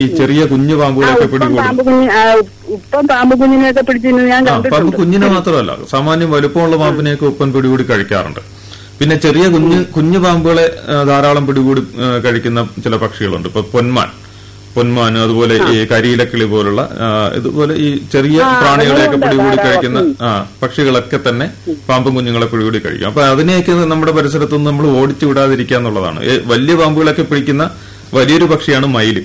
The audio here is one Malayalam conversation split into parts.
ഈ ചെറിയ കുഞ്ഞു ആ പാമ്പുകളൊക്കെ ഉപ്പം പിടികൂടും പാമ്പ് കുഞ്ഞ് ആ, ഉപ്പം പാമ്പ് കുഞ്ഞിനെയൊക്കെ പിടിച്ചിരുന്ന് ഞാൻ ആ പാമ്പ് കണ്ടിട്ടുണ്ട് കുഞ്ഞിനെ മാത്രമല്ല സാമാന്യം വലുപ്പമുള്ള പാമ്പിനെയൊക്കെ ഉപ്പൻ പിടികൂടി കഴിക്കാറുണ്ട് പിന്നെ ചെറിയ കുഞ്ഞു കുഞ്ഞു പാമ്പുകളെ ആ, ധാരാളം പിടികൂടി ആ, കഴിക്കുന്ന ചില പക്ഷികളുണ്ട് ഇപ്പൊ പൊന്മാൻ പൊന്മാൻ അതുപോലെ ഈ കരിയിലക്കിളി പോലുള്ള ആ, ഇതുപോലെ ഈ ചെറിയ ആ, പ്രാണികളെയൊക്കെ അതുകൊണ്ട് പിടികൂടി ധാരാളം. കഴിക്കുന്ന ആ പക്ഷികളൊക്കെ തന്നെ പാമ്പും കുഞ്ഞുങ്ങളെ പിടികൂടി കഴിക്കും അപ്പൊ അതിനെയൊക്കെ നമ്മുടെ പരിസരത്തുനിന്ന് നമ്മൾ ഓടിച്ചു വിടാതിരിക്കുക എന്നുള്ളതാണ് ഏ, വലിയ പാമ്പുകളൊക്കെ പിടിക്കുന്ന വലിയൊരു പക്ഷിയാണ് മയില്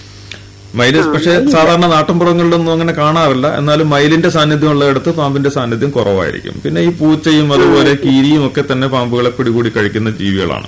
മയില് പക്ഷെ സാധാരണ നാട്ടിൻപുറങ്ങളിലൊന്നും അങ്ങനെ കാണാറില്ല എന്നാലും മയിലിന്റെ സാന്നിധ്യം ഉള്ളിടത്ത് പാമ്പിന്റെ സാന്നിധ്യം കുറവായിരിക്കും പിന്നെ ഈ പൂച്ചയും അതുപോലെ കീരിയും ഒക്കെ തന്നെ പാമ്പുകളെ പിടികൂടി കഴിക്കുന്ന ജീവികളാണ്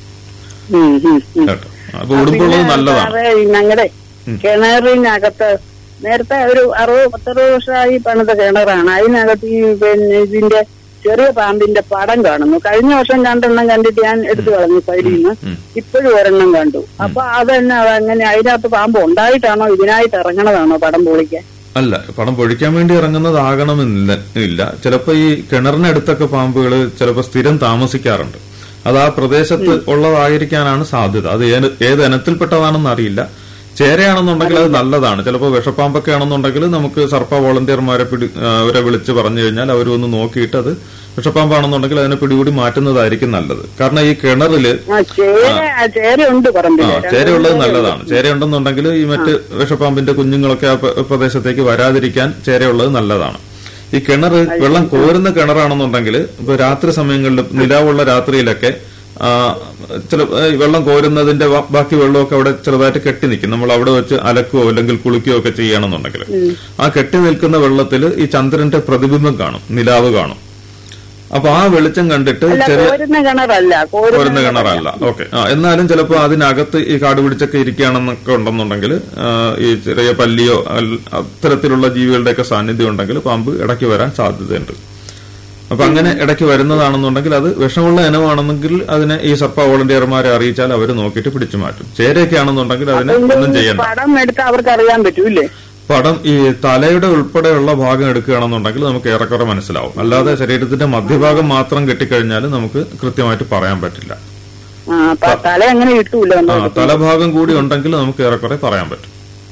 ഉം, ഉം, ഉം. കേട്ടോ അപ്പൊ ഉടുമ്പുള്ളത് നല്ലതാണ് ഞങ്ങളുടെ കിണറിനകത്ത് നേരത്തെ ഒരു അറുപത് പത്തറുപത് വർഷമായി പണിത കിണറാണ് അതിനകത്ത് ഈ പിന്നെ ഇതിന്റെ ചെറിയ പാമ്പിന്റെ പടം കാണുന്നു കഴിഞ്ഞ വർഷം രണ്ടെണ്ണം കണ്ടിട്ട് ഞാൻ എടുത്തു കളഞ്ഞു സൈഡിൽ നിന്ന് ഉം. ഇപ്പോഴും ഒരെണ്ണം കണ്ടു അപ്പൊ അതെന്നെ അതങ്ങനെ അതിനകത്ത് പാമ്പ് ഉണ്ടായിട്ടാണോ ഇതിനായിട്ട് ഇറങ്ങണതാണോ പടം പൊളിക്കാൻ അല്ല പണം പൊഴിക്കാൻ വേണ്ടി ഇറങ്ങുന്നതാകണമെന്നില്ല ഇല്ല ചിലപ്പോ ഈ കിണറിനടുത്തൊക്കെ പാമ്പുകൾ ചിലപ്പോ സ്ഥിരം താമസിക്കാറുണ്ട് അത് ആ പ്രദേശത്ത് ഉള്ളതായിരിക്കാനാണ് സാധ്യത അത് ഏത് ഏത് ഇനത്തിൽപ്പെട്ടതാണെന്ന് അറിയില്ല ചേരയാണെന്നുണ്ടെങ്കിൽ അത് നല്ലതാണ് ചിലപ്പോൾ വിഷപ്പാമ്പൊക്കെ ആണെന്നുണ്ടെങ്കിൽ നമുക്ക് സർപ്പ വോളണ്ടിയർമാരെ പിടി ആ, അവരെ വിളിച്ച് പറഞ്ഞു കഴിഞ്ഞാൽ അവർ ഒന്ന് നോക്കിയിട്ട് അത് വിഷപ്പാമ്പാണെന്നുണ്ടെങ്കിൽ അതിനെ പിടികൂടി മാറ്റുന്നതായിരിക്കും നല്ലത് കാരണം ഈ കിണറില് ആ ചേര ആ ചേരയുണ്ട് ആ പറമ്പില് ചേരയുള്ളത് നല്ലതാണ് ചേരയുണ്ടെന്നുണ്ടെങ്കിൽ ഈ മറ്റ് വിഷപ്പാമ്പിന്റെ കുഞ്ഞുങ്ങളൊക്കെ ആ പ്ര- പ്രദേശത്തേക്ക് വരാതിരിക്കാൻ ചേരയുള്ളത് നല്ലതാണ് ഈ കിണർ വെള്ളം കോരുന്ന കിണറാണെന്നുണ്ടെങ്കിൽ ഇപ്പൊ രാത്രി സമയങ്ങളിൽ നിലാവുള്ള രാത്രിയിലൊക്കെ ആ, ചില ഈ വെള്ളം കോരുന്നതിന്റെ ബാ- ബാക്കി വെള്ളമൊക്കെ അവിടെ ചെറുതായിട്ട് കെട്ടി നിൽക്കും നമ്മൾ അവിടെ വെച്ച് അലക്കുകയോ അല്ലെങ്കിൽ കുളിക്കുകയോ ഒക്കെ ചെയ്യണമെന്നുണ്ടെങ്കിൽ ആ കെട്ടി നിൽക്കുന്ന വെള്ളത്തിൽ ഈ ചന്ദ്രന്റെ പ്രതിബിംബം കാണും നിലാവ് കാണും അപ്പൊ ആ വെളിച്ചം കണ്ടിട്ട് അല്ല ചെറിയ കോരുന്ന കിണറല്ല കോരുന്ന കോരുന്ന കിണറല്ല ഓക്കെ ആ എന്നാലും ചിലപ്പോൾ അതിനകത്ത് ഈ കാട് പിടിച്ചൊക്കെ ഇരിക്കുകയാണെന്നൊക്കെ ഉണ്ടെന്നുണ്ടെങ്കിൽ ആ, ഈ ചെറിയ പല്ലിയോ അൽ- അത്തരത്തിലുള്ള ജീവികളുടെയൊക്കെ സാന്നിധ്യം ഉണ്ടെങ്കിൽ പാമ്പ് ഇടയ്ക്ക് വരാൻ സാധ്യതയുണ്ട് അപ്പൊ അങ്ങനെ ഇടയ്ക്ക് വരുന്നതാണെന്നുണ്ടെങ്കിൽ അത് വിഷമുള്ള ഇനമാണെന്നെങ്കിൽ അതിനെ ഈ സർപ്പ വോളണ്ടിയർമാരെ അറിയിച്ചാൽ അവർ നോക്കിയിട്ട് പിടിച്ചു മാറ്റും ചേരയൊക്കെ ആണെന്നുണ്ടെങ്കിൽ അതിനെ ഒന്നും ചെയ്യണ്ട പടം എടുത്ത് അവർക്ക് അറിയാൻ പറ്റൂല്ലേ പടം ഈ തലയുടെ ഉൾപ്പെടെയുള്ള ഭാഗം എടുക്കുകയാണെന്നുണ്ടെങ്കിൽ നമുക്ക് ഏറെക്കുറെ മനസ്സിലാവും അല്ലാതെ ശരീരത്തിന്റെ മധ്യഭാഗം മാത്രം കെട്ടിക്കഴിഞ്ഞാൽ നമുക്ക് കൃത്യമായിട്ട് പറയാൻ പറ്റില്ല ആ പ- തല അങ്ങനെ കിട്ടൂല ആ നമ്മൾ തലഭാഗം കൂടി ഉണ്ടെങ്കിൽ നമുക്ക് ഏറെക്കുറെ പറയാൻ പറ്റും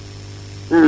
ആ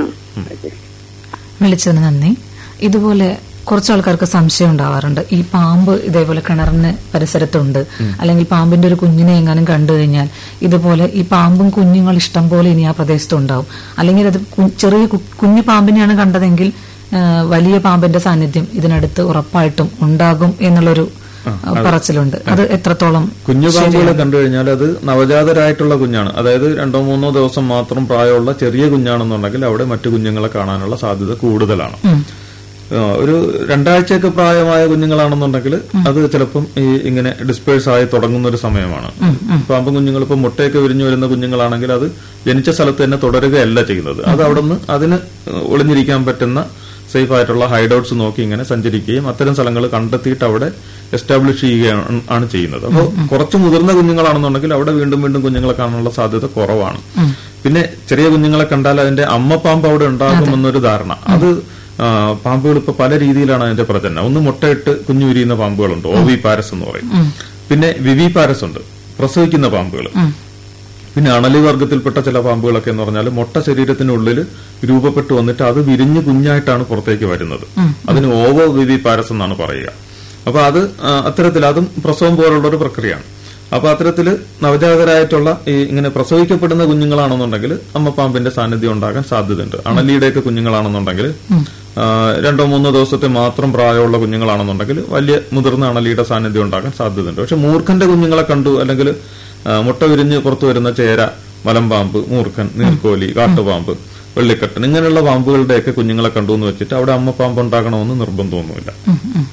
വിളിച്ചതിന് നന്ദി ഇതുപോലെ കുറച്ച് ആൾക്കാർക്ക് സംശയം ഉണ്ടാവാറുണ്ട് ഈ പാമ്പ് ഇതേപോലെ കിണറിന് പരിസരത്തുണ്ട് അല്ലെങ്കിൽ പാമ്പിന്റെ ഒരു കുഞ്ഞിനെ എങ്ങാനും കണ്ടു കഴിഞ്ഞാൽ ഇതുപോലെ ഈ പാമ്പും കുഞ്ഞുങ്ങൾ ഇഷ്ടം പോലെ ഇനി ആ പ്രദേശത്ത് ഉണ്ടാവും അല്ലെങ്കിൽ അത് കു- ചെറിയ കു- കുഞ്ഞു പാമ്പിനെയാണ് കണ്ടതെങ്കിൽ ആ, വലിയ പാമ്പിന്റെ സാന്നിധ്യം ഇതിനടുത്ത് ഉറപ്പായിട്ടും ഉണ്ടാകും എന്നുള്ളൊരു ആ, പറച്ചിലുണ്ട് അത് എത്രത്തോളം കുഞ്ഞു പാമ്പുകളെ കണ്ടു കഴിഞ്ഞാൽ അത് നവജാതരായിട്ടുള്ള കുഞ്ഞാണ് അതായത് രണ്ടോ മൂന്നോ ദിവസം മാത്രം പ്രായമുള്ള ചെറിയ കുഞ്ഞാണെന്നുണ്ടെങ്കിൽ അവിടെ മറ്റു കുഞ്ഞുങ്ങളെ കാണാനുള്ള സാധ്യത കൂടുതലാണ് ഉം. ആ, ഒരു രണ്ടാഴ്ചയൊക്കെ പ്രായമായ കുഞ്ഞുങ്ങളാണെന്നുണ്ടെങ്കിൽ അത് ചിലപ്പം ഈ ഇങ്ങനെ ഡിസ്പേഴ്സ് ആയി തുടങ്ങുന്ന ഒരു സമയമാണ് പാമ്പും കുഞ്ഞുങ്ങൾ ഇപ്പൊ മുട്ടയൊക്കെ വിരിഞ്ഞു വരുന്ന കുഞ്ഞുങ്ങളാണെങ്കിൽ അത് ജനിച്ച സ്ഥലത്ത് തന്നെ തുടരുകയല്ല ചെയ്യുന്നത് അത് അവിടെ നിന്ന് അതിന് ഒളിഞ്ഞിരിക്കാൻ പറ്റുന്ന സേഫ് ആയിട്ടുള്ള ഹൈഡൌട്ട്സ് നോക്കി ഇങ്ങനെ സഞ്ചരിക്കുകയും അത്തരം സ്ഥലങ്ങൾ കണ്ടെത്തിയിട്ട് അവിടെ എസ്റ്റാബ്ലിഷ് ചെയ്യുകയാണ് ആണ് ചെയ്യുന്നത് അപ്പോൾ കുറച്ച് മുതിർന്ന കുഞ്ഞുങ്ങളാണെന്നുണ്ടെങ്കിൽ അവിടെ വീണ്ടും വീണ്ടും കുഞ്ഞുങ്ങളെ കാണാനുള്ള സാധ്യത കുറവാണ് പിന്നെ ചെറിയ കുഞ്ഞുങ്ങളെ കണ്ടാൽ അതിന്റെ അമ്മ പാമ്പ് അവിടെ ഉണ്ടാകുമെന്നൊരു ധാരണ അത് ആ, പാമ്പുകൾ ഇപ്പൊ പല രീതിയിലാണ് അതിന്റെ പ്രചരണം ഒന്ന് മുട്ടയിട്ട് കുഞ്ഞു വിരിയുന്ന പാമ്പുകളുണ്ട് ഓവി പാരസ് എന്ന് പറയും പിന്നെ വിവി പാരസ് ഉണ്ട് പ്രസവിക്കുന്ന പാമ്പുകൾ പിന്നെ അണലി വർഗത്തിൽപ്പെട്ട ചില പാമ്പുകളൊക്കെ എന്ന് പറഞ്ഞാൽ മുട്ട ശരീരത്തിനുള്ളിൽ രൂപപ്പെട്ടു വന്നിട്ട് അത് വിരിഞ്ഞ് കുഞ്ഞായിട്ടാണ് പുറത്തേക്ക് വരുന്നത് അതിന് ഓവോ വിവി പാരസ് എന്നാണ് പറയുക അപ്പൊ അത് ആ, അത്തരത്തിൽ അതും പ്രസവം പോലുള്ള ഒരു പ്രക്രിയയാണ് അപ്പൊ അത്തരത്തിൽ നവജാതരായിട്ടുള്ള ഈ ഇങ്ങനെ പ്രസവിക്കപ്പെടുന്ന കുഞ്ഞുങ്ങളാണെന്നുണ്ടെങ്കിൽ അമ്മപ്പാമ്പിന്റെ സാന്നിധ്യം ഉണ്ടാകാൻ സാധ്യതയുണ്ട് അണലിയുടെയൊക്കെ കുഞ്ഞുങ്ങളാണെന്നുണ്ടെങ്കിൽ ആ, രണ്ടോ മൂന്നോ ദിവസത്തെ മാത്രം പ്രായമുള്ള കുഞ്ഞുങ്ങളാണെന്നുണ്ടെങ്കിൽ വലിയ മുതിർന്ന അണലിയുടെ സാന്നിധ്യം ഉണ്ടാകാൻ സാധ്യതയുണ്ട് പക്ഷെ മൂർഖന്റെ കുഞ്ഞുങ്ങളെ കണ്ടു അല്ലെങ്കിൽ ആ, മുട്ട വിരിഞ്ഞ് പുറത്തു വരുന്ന ചേര മലമ്പാമ്പ് മൂർഖൻ നീർക്കോലി കാട്ടുപാമ്പ് വെള്ളിക്കട്ടൻ ഇങ്ങനെയുള്ള പാമ്പുകളുടെയൊക്കെ കുഞ്ഞുങ്ങളെ കണ്ടു എന്ന് വെച്ചിട്ട് അവിടെ അമ്മപ്പാമ്പ് ഉണ്ടാകണമെന്ന് നിർബന്ധമൊന്നുമില്ല ഉം, ഉം.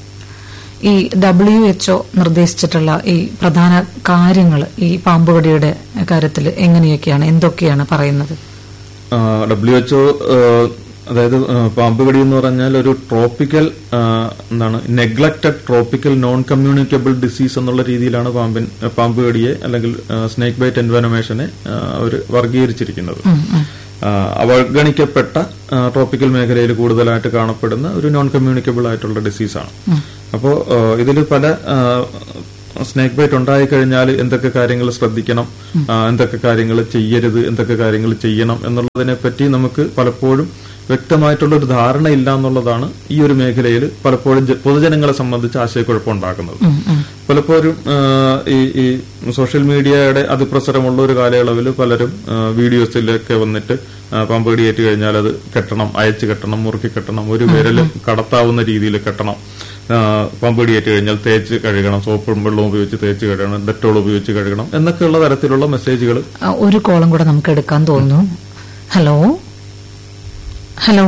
ഈ ഡബ്ല്യു എച്ച്ഒ നിർദ്ദേശിച്ചിട്ടുള്ള ഈ പ്രധാന കാര്യങ്ങൾ ഈ പാമ്പുകടിയുടെ കാര്യത്തിൽ എങ്ങനെയൊക്കെയാണ് എന്തൊക്കെയാണ് പറയുന്നത് ഡബ്ല്യു എച്ച്ഒ അതായത് ആ, പാമ്പ് കടി എന്ന് പറഞ്ഞാൽ ഒരു ട്രോപ്പിക്കൽ ആ, എന്താണ് neglected tropical non communicable disease എന്നുള്ള രീതിയിലാണ് പാമ്പിൻ പാമ്പ് കടിയെ അല്ലെങ്കിൽ സ്നേക്ക് ബൈറ്റ് എൻവനമേഷനെ അവർ വർഗീകരിച്ചിരിക്കുന്നത് ആ, അവഗണിക്കപ്പെട്ട ആ, ട്രോപ്പിക്കൽ മേഖലയിൽ കൂടുതലായിട്ട് കാണപ്പെടുന്ന ഒരു നോൺ കമ്മ്യൂണിക്കബിൾ ആയിട്ടുള്ള ഡിസീസാണ് അപ്പോൾ ഇതിൽ പല ആ, സ്നേക്ക് ബൈറ്റ് ഉണ്ടായി കഴിഞ്ഞാൽ എന്തൊക്കെ കാര്യങ്ങൾ ശ്രദ്ധിക്കണം ആ, എന്തൊക്കെ കാര്യങ്ങൾ ചെയ്യരുത് എന്തൊക്കെ കാര്യങ്ങൾ ചെയ്യണം എന്നുള്ളതിനെ പറ്റി നമുക്ക് പലപ്പോഴും വ്യക്തമായിട്ടുള്ള ഒരു ധാരണ ഇല്ല എന്നുള്ളതാണ് ഈ ഒരു മേഖലയിൽ പലപ്പോഴും ജ- പൊതുജനങ്ങളെ സംബന്ധിച്ച് ആശയക്കുഴപ്പം ഉണ്ടാക്കുന്നത് പലപ്പോഴും ആ, ഈ ഈ സോഷ്യൽ മീഡിയയുടെ അതിപ്രസരമുള്ള ഒരു കാലയളവിൽ പലരും ആ, വീഡിയോസിലൊക്കെ വന്നിട്ട് ആ, പാമ്പ് കടിയേറ്റ് കഴിഞ്ഞാൽ അത് കെട്ടണം അയച്ചു കെട്ടണം മുറുക്കി കെട്ടണം ഒരു വിരല് കടത്താവുന്ന രീതിയിൽ കെട്ടണം ആ, പാമ്പ് കടിയേറ്റ് കഴിഞ്ഞാൽ തേച്ച് കഴുകണം സോപ്പും വെള്ളവും ഉപയോഗിച്ച് തേച്ച് കഴുകണം ഡെറ്റോൾ ഉപയോഗിച്ച് കഴുകണം എന്നൊക്കെയുള്ള തരത്തിലുള്ള മെസ്സേജുകൾ ആ, ഒരു കോളം കൂടെ നമുക്ക് എടുക്കാൻ തോന്നുന്നു ഹലോ ഹലോ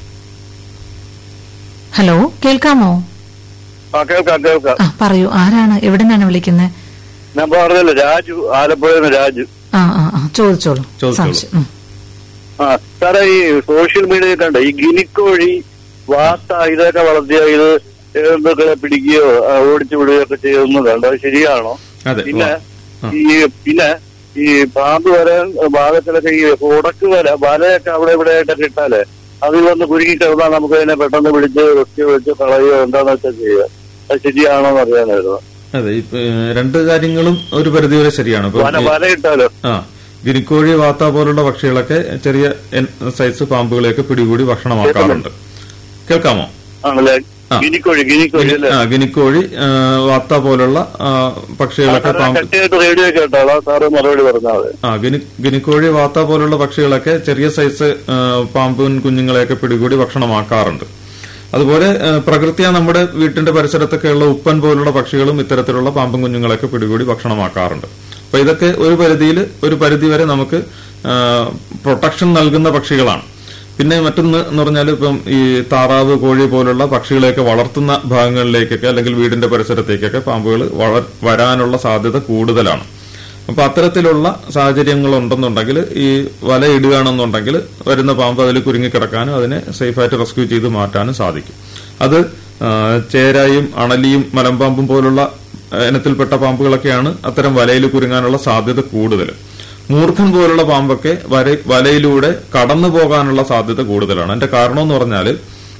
ഹലോ കേൾക്കാമോ ആ കേൾക്കാം കേൾക്കാം ആ പറയൂ ആരാണ് എവിടെ നിന്നാണ് വിളിക്കുന്നത് ഞാൻ പറഞ്ഞല്ലോ രാജു ആലപ്പുഴയിൽ നിന്ന് രാജു ആ ആ ആ ചോദിച്ചോളൂ ചോദിച്ചോളൂ. സംശയം ഉം. ആ സാറേ ഈ സോഷ്യൽ മീഡിയയിൽ കണ്ട ഈ ഗിനിക്കോഴി വാത്ത ഇതൊക്കെ വളർത്തിയ ഇത് എന്തൊക്കെ പിടിക്കുകയോ ആ, ഓടിച്ചു വിടുകയോ ഒക്കെ ചെയ്യുന്നത് കണ്ടോ അത് ശരിയാണോ അതെ പിന്നെ ആ. ഈ പിന്നെ ഈ പാമ്പ് വരാൻ ഭാഗത്തിലൊക്കെ ഈ ഉടക്ക് വല വലയൊക്കെ അവിടെ ഇവിടെ ആയിട്ടൊക്കെ ഇട്ടാലേ അതിൽ വന്ന് കുരുങ്ങി കിടന്നാൽ നമുക്ക് അതിനെ പെട്ടെന്ന് പിടിച്ച് റെസ്ക്യൂ വിളിച്ച് കളയുകയോ എന്താണെന്ന് വെച്ചാൽ ചെയ്യുക അത് ശരിയാണോ എന്ന് അറിയാനായിരുന്നു അതെ ഇപ്പൊ, ഏഹ്, രണ്ട് കാര്യങ്ങളും ഒരു പരിധിവരെ ശരിയാണ് ഇപ്പൊ വല ഈ- വല ഇട്ടാലോ ആ ഗിരിക്കോഴി വാത്ത പോലുള്ള പക്ഷികളൊക്കെ ചെറിയ എൻ- സൈസ് പാമ്പുകളെയൊക്കെ പിടികൂടി ഭക്ഷണമാക്കാറുണ്ട് കേൾക്കാമോ ആണല്ലേ ആ. ഗിനിക്കോഴി ഗിനിക്കോഴി അല്ലേ ആ ഗിനിക്കോഴി ആ, വാത്ത പോലുള്ള ആ, പക്ഷികളൊക്കെ പാമ്പ് കട്ടിയായിട്ട് റേഡിയോ കേട്ടാളോ സാറ് മറുപടി പറഞ്ഞാൽ മതി ആ ഗിനി ഗിനിക്കോഴി വാത്ത പോലുള്ള പക്ഷികളൊക്കെ ചെറിയ സൈസ് ആ, പാമ്പും കുഞ്ഞുങ്ങളെയൊക്കെ പിടികൂടി ഭക്ഷണമാക്കാറുണ്ട് അതുപോലെ ആ, പ്രകൃത്യാ നമ്മുടെ വീട്ടിന്റെ പരിസരത്തൊക്കെയുള്ള ഉപ്പൻ പോലുള്ള പക്ഷികളും ഇത്തരത്തിലുള്ള പാമ്പും കുഞ്ഞുങ്ങളെയൊക്കെ പിടികൂടി ഭക്ഷണമാക്കാറുണ്ട് അപ്പൊ ഇതൊക്കെ ഒരു പരിധിയിൽ ഒരു പരിധി വരെ നമുക്ക് പ്രൊട്ടക്ഷൻ നൽകുന്ന പക്ഷികളാണ് പിന്നെ മറ്റൊന്ന് എന്ന് പറഞ്ഞാൽ ഇപ്പം ഈ താറാവ് കോഴി പോലുള്ള പക്ഷികളെയൊക്കെ വളർത്തുന്ന ഭാഗങ്ങളിലേക്കൊക്കെ അല്ലെങ്കിൽ വീടിന്റെ പരിസരത്തേക്കൊക്കെ പാമ്പുകൾ വള- വരാനുള്ള സാധ്യത കൂടുതലാണ് അപ്പൊ അത്തരത്തിലുള്ള സാഹചര്യങ്ങൾ ഉണ്ടെന്നുണ്ടെങ്കിൽ ഈ വല ഇടുകയാണെന്നുണ്ടെങ്കിൽ വരുന്ന പാമ്പ് അതിൽ കുരുങ്ങിക്കിടക്കാനും അതിനെ സേഫായിട്ട് റെസ്ക്യൂ ചെയ്ത് മാറ്റാനും സാധിക്കും അത് ആ, ചേരായും അണലിയും മലമ്പാമ്പും പോലുള്ള ആ, ഇനത്തിൽപ്പെട്ട പാമ്പുകളൊക്കെയാണ് അത്തരം വലയിൽ കുരുങ്ങാനുള്ള സാധ്യത കൂടുതൽ മൂർഖൻ പോലുള്ള പാമ്പൊക്കെ വര വലയിലൂടെ കടന്നു പോകാനുള്ള സാധ്യത കൂടുതലാണ് അതിന്റെ കാരണം എന്ന് പറഞ്ഞാല്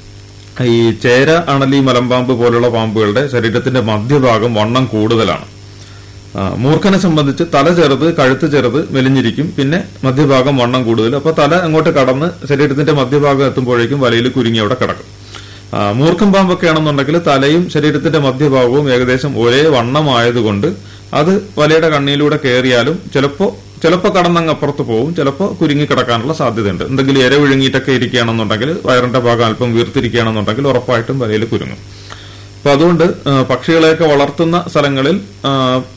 ഈ ചേര അണലി മലമ്പാമ്പ് പോലുള്ള പാമ്പുകളുടെ ശരീരത്തിന്റെ മധ്യഭാഗം വണ്ണം കൂടുതലാണ് ആ, മൂർഖനെ സംബന്ധിച്ച് തല ചെറുത് കഴുത്ത് ചെറുത് മെലിഞ്ഞിരിക്കും പിന്നെ മധ്യഭാഗം വണ്ണം കൂടുതൽ അപ്പൊ തല അങ്ങോട്ട് കടന്ന് ശരീരത്തിന്റെ മധ്യഭാഗം എത്തുമ്പോഴേക്കും വലയിൽ കുരുങ്ങി അവിടെ കിടക്കും ആ, മൂർഖൻ പാമ്പൊക്കെ ആണെന്നുണ്ടെങ്കിൽ തലയും ശരീരത്തിന്റെ മധ്യഭാഗവും ഏകദേശം ഒരേ വണ്ണമായതുകൊണ്ട് അത് വലയുടെ കണ്ണിയിലൂടെ കയറിയാലും ചിലപ്പോ ചിലപ്പോ കടന്നങ്ങ് അപ്പുറത്ത് പോകും ചിലപ്പോ കുരുങ്ങി കിടക്കാനുള്ള സാധ്യതയുണ്ട് എന്തെങ്കിലും ഇര വിഴുങ്ങിയിട്ടൊക്കെ ഇരിക്കുകയാണെന്നുണ്ടെങ്കിൽ വയറിന്റെ ഭാഗം അല്പം വീർത്തിരിക്കുകയാണെന്നുണ്ടെങ്കിൽ ഉറപ്പായിട്ടും വലയിൽ കുരുങ്ങും അപ്പൊ അതുകൊണ്ട് ആ, പക്ഷികളെയൊക്കെ വളർത്തുന്ന സ്ഥലങ്ങളിൽ ആ,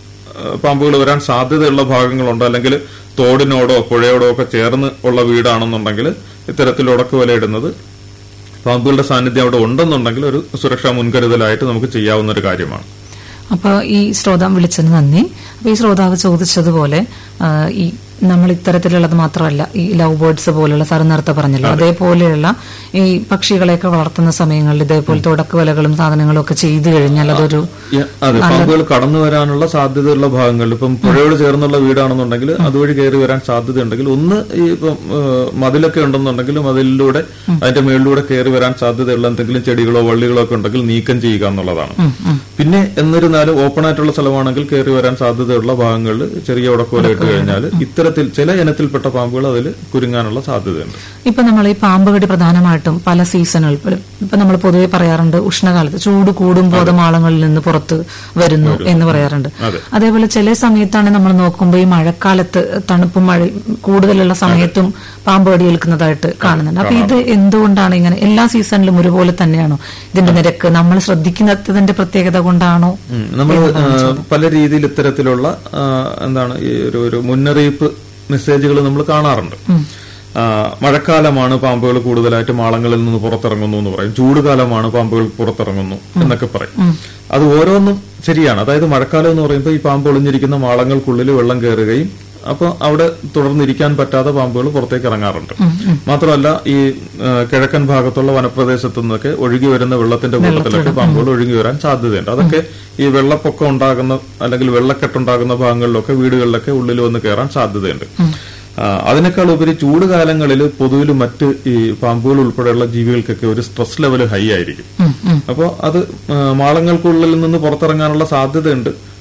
ആ, പാമ്പുകൾ വരാൻ സാധ്യതയുള്ള ഭാഗങ്ങളുണ്ട് അല്ലെങ്കിൽ തോടിനോടോ പുഴയോടോ ഒക്കെ ചേർന്ന് ഉള്ള വീടാണെന്നുണ്ടെങ്കിൽ ഇത്തരത്തിൽ ഉടക്ക് വലയിടുന്നത് പാമ്പുകളുടെ സാന്നിധ്യം അവിടെ ഉണ്ടെന്നുണ്ടെങ്കിൽ ഒരു സുരക്ഷാ മുൻകരുതലായിട്ട് നമുക്ക് ചെയ്യാവുന്ന ഒരു കാര്യമാണ് അപ്പൊ ഈ ശ്രോതാവ് വിളിച്ചതിന് നന്ദി അപ്പൊ ഈ ശ്രോതാവ് ചോദിച്ചതുപോലെ ആ, ഈ നമ്മൾ ഇത്തരത്തിലുള്ളത് മാത്രമല്ല ഈ ലവ് ബേർഡ്സ് പോലുള്ള സാറ് നേരത്തെ പറഞ്ഞല്ലോ അതേപോലെയുള്ള ഈ പക്ഷികളെയൊക്കെ വളർത്തുന്ന സമയങ്ങളിൽ ഇതേപോലത്തെ ഉടക്കുവലകളും സാധനങ്ങളും ഒക്കെ ചെയ്തു കഴിഞ്ഞാൽ അതൊരു യ- അതെ പാമ്പുകൾ കടന്നു വരാനുള്ള സാധ്യതയുള്ള ഭാഗങ്ങളിൽ ഇപ്പം പുഴയോട് ചേർന്നുള്ള വീടാണെന്നുണ്ടെങ്കിൽ അതുവഴി കയറി വരാൻ സാധ്യതയുണ്ടെങ്കിൽ ഒന്ന് ഈ ഇപ്പം ഏഹ്, മതിലൊക്കെ ഉണ്ടെന്നുണ്ടെങ്കിൽ മതിലിലൂടെ അതിന്റെ മുകളിലൂടെ കയറി വരാൻ സാധ്യതയുള്ള എന്തെങ്കിലും ചെടികളോ വള്ളികളോ ഒക്കെ ഉണ്ടെങ്കിൽ നീക്കം ചെയ്യുക എന്നുള്ളതാണ് പിന്നെ എന്നിരുന്നാലും ഓപ്പൺ ആയിട്ടുള്ള സ്ഥലമാണെങ്കിൽ കയറി വരാൻ സാധ്യതയുള്ള ഭാഗങ്ങളിൽ ചെറിയ ഉടക്കോല ഇട്ട് കഴിഞ്ഞാൽ ഇത്തരത്തിൽ ചില ഇനത്തിൽപ്പെട്ട പാമ്പുകൾ അതിൽ കുരുങ്ങാനുള്ള സാധ്യതയുണ്ട് ഇപ്പൊ നമ്മൾ ഈ പാമ്പ് കടി പ്രധാനമായിട്ടും പല സീസണുകൾ ഇപ്പൊ നമ്മൾ പൊതുവെ പറയാറുണ്ട് ഉഷ്ണകാലത്ത് ചൂട് കൂടുമ്പോൾ അത് മാളങ്ങളിൽ നിന്ന് പുറത്ത് വരുന്നു എന്ന് പറയാറുണ്ട് അതെ. അതേപോലെ ചില സമയത്താണ് നമ്മൾ നോക്കുമ്പോൾ ഈ മഴക്കാലത്ത് തണുപ്പും മഴ കൂടുതലുള്ള സമയത്തും പാമ്പ് കടി ഏൽക്കുന്നതായിട്ട് കാണുന്നുണ്ട് അപ്പൊ ഇത് എന്തുകൊണ്ടാണ് ഇങ്ങനെ എല്ലാ സീസണിലും ഒരുപോലെ തന്നെയാണോ ഇതിന്റെ നിരക്ക് നമ്മൾ ശ്രദ്ധിക്കുന്നതിന്റെ പ്രത്യേകത കൊണ്ടാണോ നമ്മൾ പല രീതിയിൽ ഇത്തരത്തിലുള്ള ആ, എന്താണ് ഈ ഒരു ഒരു മുന്നറിയിപ്പ് മെസ്സേജുകൾ നമ്മൾ കാണാറുണ്ട് ആ, മഴക്കാലമാണ് പാമ്പുകൾ കൂടുതലായിട്ട് മാളങ്ങളിൽ നിന്ന് പുറത്തിറങ്ങുന്നു എന്ന് പറയും ചൂടുകാലമാണ് പാമ്പുകൾ പുറത്തിറങ്ങുന്നു എന്നൊക്കെ പറയും അത് ഓരോന്നും ശരിയാണ് അതായത് മഴക്കാലം എന്ന് പറയുമ്പോൾ ഈ പാമ്പ് ഒളിഞ്ഞിരിക്കുന്ന മാളങ്ങൾക്കുള്ളിൽ വെള്ളം കയറുകയും അപ്പോൾ അവിടെ തുടർന്നിരിക്കാൻ പറ്റാത്ത പാമ്പുകൾ പുറത്തേക്ക് ഇറങ്ങാറുണ്ട് മാത്രമല്ല ഈ ആ, കിഴക്കൻ ഭാഗത്തുള്ള വനപ്രദേശത്തു നിന്നൊക്കെ ഒഴുകി വരുന്ന വെള്ളത്തിന്റെ കൂട്ടത്തിലൊക്കെ പാമ്പുകൾ ഒഴുകി വരാൻ സാധ്യതയുണ്ട് അതൊക്കെ ഈ വെള്ളപ്പൊക്കം ഉണ്ടാകുന്ന അല്ലെങ്കിൽ വെള്ളക്കെട്ടുണ്ടാകുന്ന ഭാഗങ്ങളിലൊക്കെ വീടുകളിലൊക്കെ ഉള്ളിൽ വന്ന് കയറാൻ സാധ്യതയുണ്ട് ആ, അതിനേക്കാൾ ഉപരി ചൂട് കാലങ്ങളിൽ പൊതുവിൽ മറ്റ് ഈ പാമ്പുകൾ ഉൾപ്പെടെയുള്ള ജീവികൾക്കൊക്കെ ഒരു സ്ട്രെസ് ലെവൽ ഹൈ ആയിരിക്കും അപ്പോൾ അത് ആ, മാളങ്ങൾക്കുള്ളിൽ നിന്ന് പുറത്തിറങ്ങാനുള്ള സാധ്യതയുണ്ട്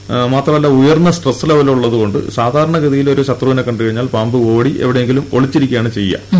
ആ, മാത്രമല്ല ഉയർന്ന സ്ട്രെസ് ലെവൽ ഉള്ളത് കൊണ്ട് സാധാരണഗതിയിൽ ഒരു ശത്രുവിനെ കണ്ടു കഴിഞ്ഞാൽ പാമ്പ് ഓടി എവിടെയെങ്കിലും ഒളിച്ചിരിക്കുകയാണ് ചെയ്യുക